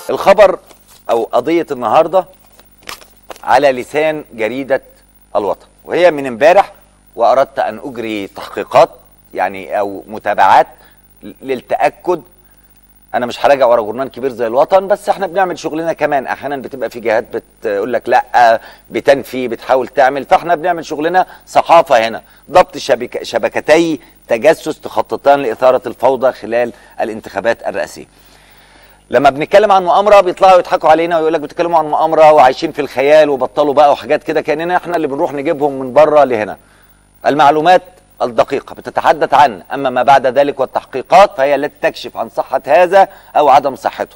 الخبر او قضيه النهارده على لسان جريده الوطن وهي من امبارح واردت ان اجري تحقيقات يعني او متابعات للتاكد انا مش هراجع ورا جورنال كبير زي الوطن بس احنا بنعمل شغلنا كمان احيانا بتبقى في جهات بتقول لك لا بتنفي بتحاول تعمل فاحنا بنعمل شغلنا صحافه هنا ضبط شبك شبكتي تجسس تخططان لاثاره الفوضى خلال الانتخابات الرئاسيه لما بنتكلم عن مؤامره بيطلعوا يضحكوا علينا ويقول لك بتتكلموا عن مؤامره وعايشين في الخيال وبطلوا بقى وحاجات كده كاننا احنا اللي بنروح نجيبهم من بره لهنا المعلومات الدقيقة بتتحدث عن أما ما بعد ذلك والتحقيقات فهي التي تكشف عن صحة هذا أو عدم صحته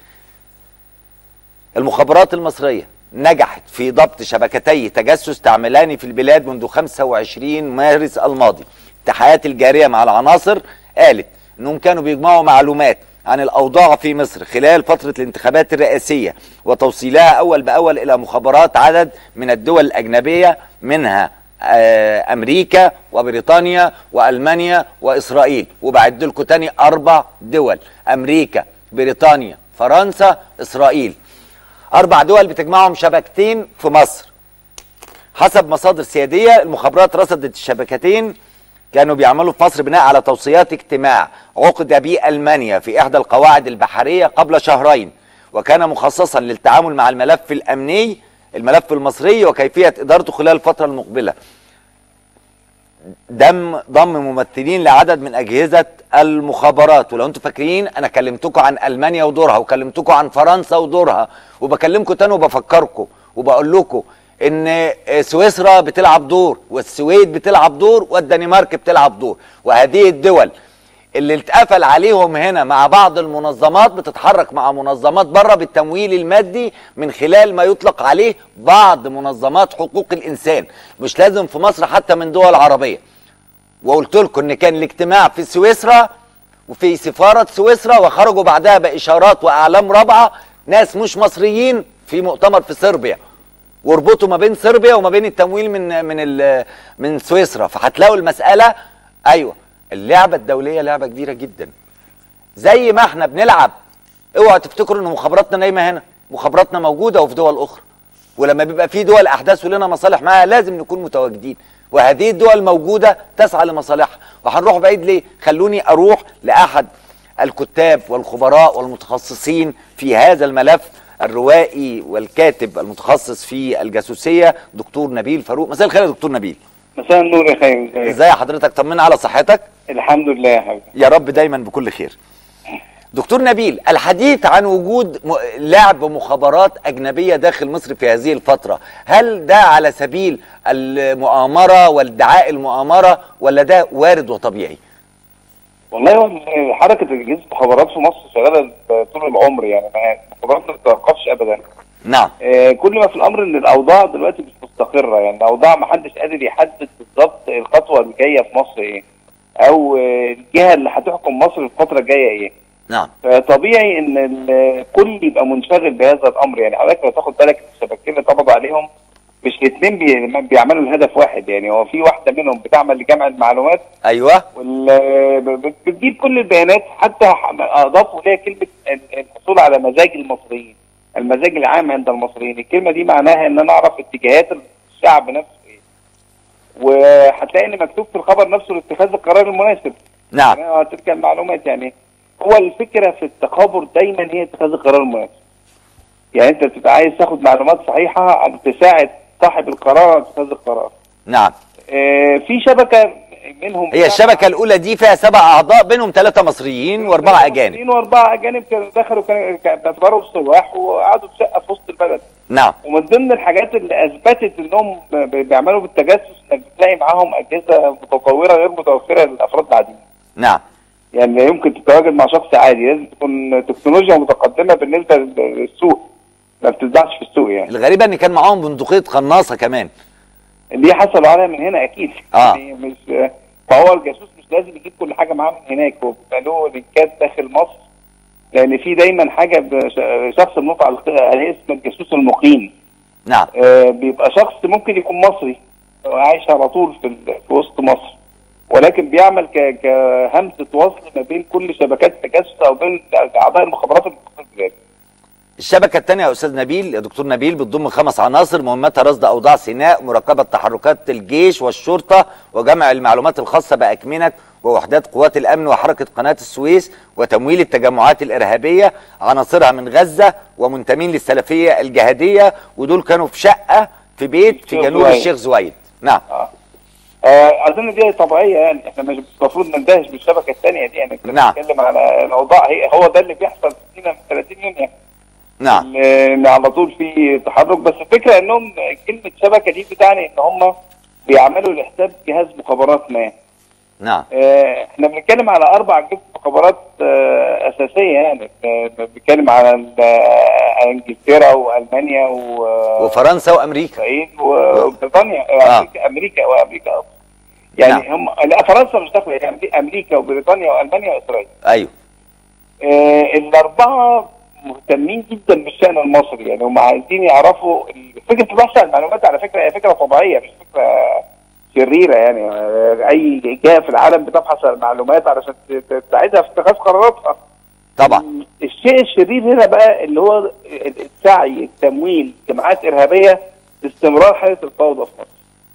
المخابرات المصرية نجحت في ضبط شبكتي تجسس تعملان في البلاد منذ 25 مارس الماضي التحقيقات الجارية مع العناصر قالت أنهم كانوا بيجمعوا معلومات عن الأوضاع في مصر خلال فترة الانتخابات الرئاسية وتوصيلها أول بأول إلى مخابرات عدد من الدول الأجنبية منها امريكا وبريطانيا والمانيا واسرائيل وبعد لكم تاني اربع دول امريكا بريطانيا فرنسا اسرائيل اربع دول بتجمعهم شبكتين في مصر حسب مصادر سياديه المخابرات رصدت الشبكتين كانوا بيعملوا في مصر بناء على توصيات اجتماع عقد بالمانيا في احدى القواعد البحريه قبل شهرين وكان مخصصا للتعامل مع الملف الامني الملف المصري وكيفية إدارته خلال الفترة المقبلة دم ضم ممثلين لعدد من أجهزة المخابرات ولو أنتم فاكرين أنا كلمتكم عن ألمانيا ودورها وكلمتكم عن فرنسا ودورها وبكلمكم تاني وبفكركم وبقول لكم ان سويسرا بتلعب دور والسويد بتلعب دور والدنمارك بتلعب دور وهذه الدول اللي اتقفل عليهم هنا مع بعض المنظمات بتتحرك مع منظمات بره بالتمويل المادي من خلال ما يطلق عليه بعض منظمات حقوق الانسان مش لازم في مصر حتى من دول عربيه وقلت لكم ان كان الاجتماع في سويسرا وفي سفاره سويسرا وخرجوا بعدها باشارات واعلام رابعه ناس مش مصريين في مؤتمر في صربيا واربطوا ما بين صربيا وما بين التمويل من من من سويسرا فهتلاقوا المساله ايوه اللعبه الدوليه لعبه كبيره جدا زي ما احنا بنلعب اوعوا تفتكروا ان مخابراتنا نايمه هنا مخابراتنا موجوده وفي دول اخرى ولما بيبقى في دول احداث ولنا مصالح معاها لازم نكون متواجدين وهذه الدول موجوده تسعى لمصالحها وهنروح بعيد ليه خلوني اروح لاحد الكتاب والخبراء والمتخصصين في هذا الملف الروائي والكاتب المتخصص في الجاسوسيه دكتور نبيل فاروق مساء الخير يا دكتور نبيل مساء النور يا خير ازاي حضرتك طمنا على صحتك الحمد لله يا حبيبي يا رب دايما بكل خير دكتور نبيل الحديث عن وجود لعب مخابرات أجنبية داخل مصر في هذه الفترة هل ده على سبيل المؤامرة والدعاء المؤامرة ولا ده وارد وطبيعي والله حركة أجهزة المخابرات في مصر شغالة طول العمر يعني المخابرات ما بتتوقفش أبدا نعم آه كل ما في الأمر إن الأوضاع دلوقتي مش مستقرة يعني الأوضاع ما حدش قادر يحدد بالظبط الخطوة الجاية في مصر إيه أو الجهة اللي هتحكم مصر الفترة الجاية إيه نعم فطبيعي ان الكل يبقى منشغل بهذا الامر يعني حضرتك لو تاخد بالك الشبكتين اللي طبقوا عليهم مش الاثنين بي بيعملوا الهدف واحد يعني هو في واحده منهم بتعمل لجمع المعلومات ايوه وال بتجيب كل البيانات حتى اضافوا ليها كلمه الحصول على مزاج المصريين المزاج العام عند المصريين الكلمه دي معناها ان انا اعرف اتجاهات الشعب نفسه ايه وهتلاقي ان مكتوب في الخبر نفسه لاتخاذ القرار المناسب نعم يعني تلك المعلومات يعني هو الفكره في التخابر دايما هي اتخاذ القرار المناسب. يعني انت بتبقى عايز تاخد معلومات صحيحه تساعد صاحب القرار على اتخاذ القرار. نعم آه في شبكه منهم هي الشبكه الاولى دي فيها سبع اعضاء بينهم ثلاثه مصريين واربعه اجانب مصريين واربعه اجانب كانوا دخلوا كانوا باعتبارهم سواح وقعدوا في شقه في وسط البلد. نعم ومن ضمن الحاجات اللي اثبتت انهم بيعملوا بالتجسس انك بتلاقي معاهم اجهزه متطوره غير متوفره للافراد العاديين. نعم يعني لا يمكن تتواجد مع شخص عادي لازم تكون تكنولوجيا متقدمه بالنسبه للسوق ما بتتباعش في السوق يعني الغريبه ان كان معاهم بندقيه قناصه كمان دي حصلوا عليها من هنا اكيد آه. يعني مش فهو الجاسوس مش لازم يجيب كل حاجه معاه من هناك هو بيبقى له لينكات داخل مصر لان في دايما حاجه بش- شخص بنطلع عليه اسم الجاسوس المقيم نعم آه بيبقى شخص ممكن يكون مصري عايش على طول في, ال- في وسط مصر ولكن بيعمل ك- كهمزه وصل ما بين كل شبكات التجسس او بين اعضاء المخابرات المختلفه في البلاد الشبكة الثانية يا أستاذ نبيل يا دكتور نبيل بتضم خمس عناصر مهمتها رصد أوضاع سيناء مراقبة تحركات الجيش والشرطة وجمع المعلومات الخاصة بأكمنة ووحدات قوات الأمن وحركة قناة السويس وتمويل التجمعات الإرهابية عناصرها من غزة ومنتمين للسلفية الجهادية ودول كانوا في شقة في بيت في الشيخ جنوب زويد. الشيخ زويد نعم اه آه، اظن دي طبيعيه يعني احنا مش المفروض نندهش بالشبكه الثانيه دي يعني نعم. بنتكلم على الاوضاع هي هو ده اللي بيحصل فينا من 30 يوم يعني نعم ان على طول في تحرك بس الفكره انهم كلمه شبكه دي بتعني ان هم بيعملوا لحساب جهاز مخابرات ما نعم آه، احنا بنتكلم على اربع جهاز مخابرات آه، اساسيه يعني آه، بنتكلم على ال- آه، انجلترا والمانيا و- وفرنسا وأمريكا اسرائيل وبريطانيا آه. امريكا امريكا وامريكا أصلاً. يعني نعم. هم لا فرنسا مش داخله يعني امريكا وبريطانيا والمانيا واسرائيل أيوه آه الاربعه مهتمين جدا بالشان المصري يعني هم عايزين يعرفوا ال- فكره البحث عن المعلومات على فكره هي فكره طبيعيه مش فكره شريره يعني آه، اي جهه في العالم بتبحث عن المعلومات علشان ت- ت- تساعدها في اتخاذ قراراتها طبعا الشيء الشرير هنا بقى اللي هو السعي التمويل جماعات ارهابيه لاستمرار حاله الفوضى في مصر.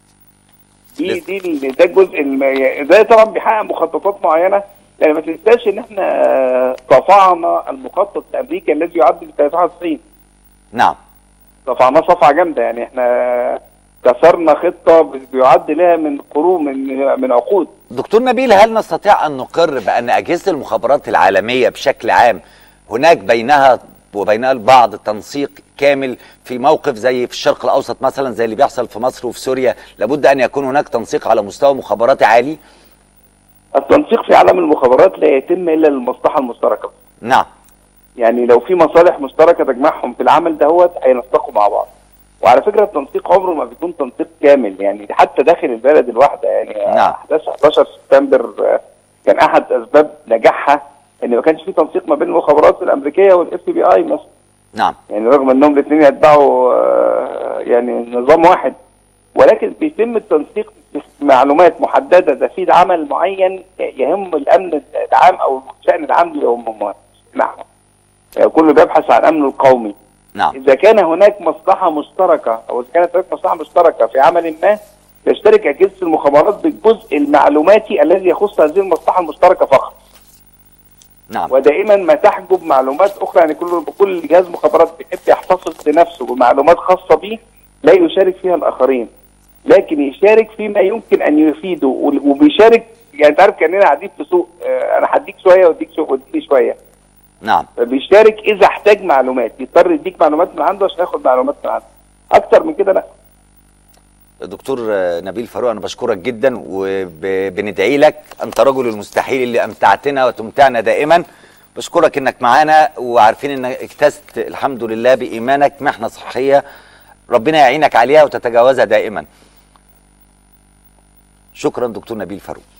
دي لسه. دي ال- ده الجزء الم- ده طبعا بيحقق مخططات معينه يعني ما تنساش ان احنا صفعنا المخطط الامريكي الذي يعد ب 93 نعم صفعناه صفعه جامده يعني احنا كسرنا خطه بيعد لها من قرون من من عقود دكتور نبيل هل نستطيع أن نقر بأن أجهزة المخابرات العالمية بشكل عام هناك بينها وبينها البعض تنسيق كامل في موقف زي في الشرق الأوسط مثلا زي اللي بيحصل في مصر وفي سوريا لابد أن يكون هناك تنسيق على مستوى مخابراتي عالي التنسيق في عالم المخابرات لا يتم الا للمصلحه المشتركه نعم يعني لو في مصالح مشتركه تجمعهم في العمل دهوت هينسقوا مع بعض وعلى فكره التنسيق عمره ما بيكون تنسيق كامل يعني حتى داخل البلد الواحده يعني نعم. احداث 11 سبتمبر آه، كان احد اسباب نجاحها ان ما كانش في تنسيق ما بين المخابرات الامريكيه والاف بي اي مثلا نعم يعني رغم انهم الاثنين يتبعوا آه، يعني نظام واحد ولكن بيتم التنسيق في معلومات محدده تفيد عمل معين يهم الامن العام او الشان العام لهم نحن يعني كله بيبحث عن امنه القومي نعم اذا كان هناك مصلحه مشتركه او اذا كانت هناك مصلحه مشتركه في عمل ما تشترك اجهزه المخابرات بالجزء المعلوماتي الذي يخص هذه المصلحه المشتركه فقط نعم ودائما ما تحجب معلومات اخرى يعني كل كل جهاز مخابرات بيحب يحتفظ بنفسه بمعلومات خاصه به لا يشارك فيها الاخرين لكن يشارك فيما يمكن ان يفيده وال- وبيشارك يعني انت عارف كاننا قاعدين في سوق آه، انا هديك شويه واديك شويه واديني شويه نعم فبيشارك اذا احتاج معلومات يضطر يديك معلومات من عنده عشان ياخد معلومات من عنده اكتر من كده لا دكتور نبيل فاروق انا بشكرك جدا وبندعي لك انت رجل المستحيل اللي امتعتنا وتمتعنا دائما بشكرك انك معانا وعارفين انك اكتست الحمد لله بايمانك محنه صحيه ربنا يعينك عليها وتتجاوزها دائما شكرا دكتور نبيل فاروق